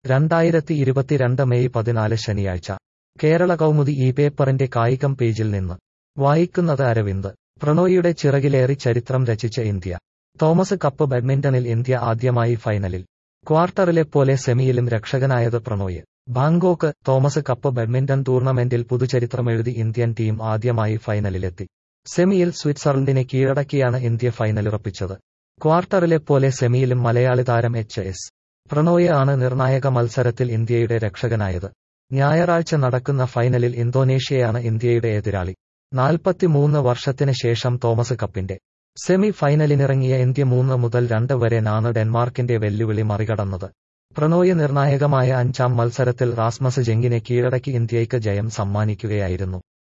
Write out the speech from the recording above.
രണ്ടായിരത്തി ഇരുപത്തിരണ്ട് മെയ് പതിനാല് ശനിയാഴ്ച കേരള കൗമുദി ഈ പേപ്പറിന്റെ കായികം പേജിൽ നിന്ന് വായിക്കുന്നത് അരവിന്ദ് പ്രണോയിയുടെ ചിറകിലേറി ചരിത്രം രചിച്ച ഇന്ത്യ തോമസ് കപ്പ് ബാഡ്മിന്റണിൽ ഇന്ത്യ ആദ്യമായി ഫൈനലിൽ ക്വാർട്ടറിലെ പോലെ സെമിയിലും രക്ഷകനായത് Prannoy Bangkok Thomas Cup badminton ടൂർണമെന്റിൽ പുതുചരിത്രമെഴുതി ഇന്ത്യൻ ടീം ആദ്യമായി ഫൈനലിലെത്തി സെമിയിൽ സ്വിറ്റ്സർലൻഡിനെ കീഴടക്കിയാണ് ഇന്ത്യ ഫൈനലുറപ്പിച്ചത് ക്വാർട്ടറിലെ പോലെ സെമിയിലും മലയാളി താരം എച്ച് എസ് പ്രണോയ് ആണ് നിർണായക മത്സരത്തിൽ ഇന്ത്യയുടെ രക്ഷകനായത് ഞായറാഴ്ച നടക്കുന്ന ഫൈനലിൽ ഇന്തോനേഷ്യയാണ് ഇന്ത്യയുടെ എതിരാളി നാൽപ്പത്തിമൂന്ന് വർഷത്തിന് ശേഷം തോമസ് കപ്പിന്റെ സെമി ഫൈനലിനിറങ്ങിയ ഇന്ത്യ മൂന്ന് മുതൽ രണ്ട് വരെ നാണ് ഡെൻമാർക്കിന്റെ വെല്ലുവിളി മറികടന്നത് പ്രണോയ് നിർണായകമായ അഞ്ചാം മത്സരത്തിൽ റാസ്മസ് ജെങ്കിനെ കീഴടക്കി ഇന്ത്യയ്ക്ക് ജയം സമ്മാനിക്കുകയായിരുന്നു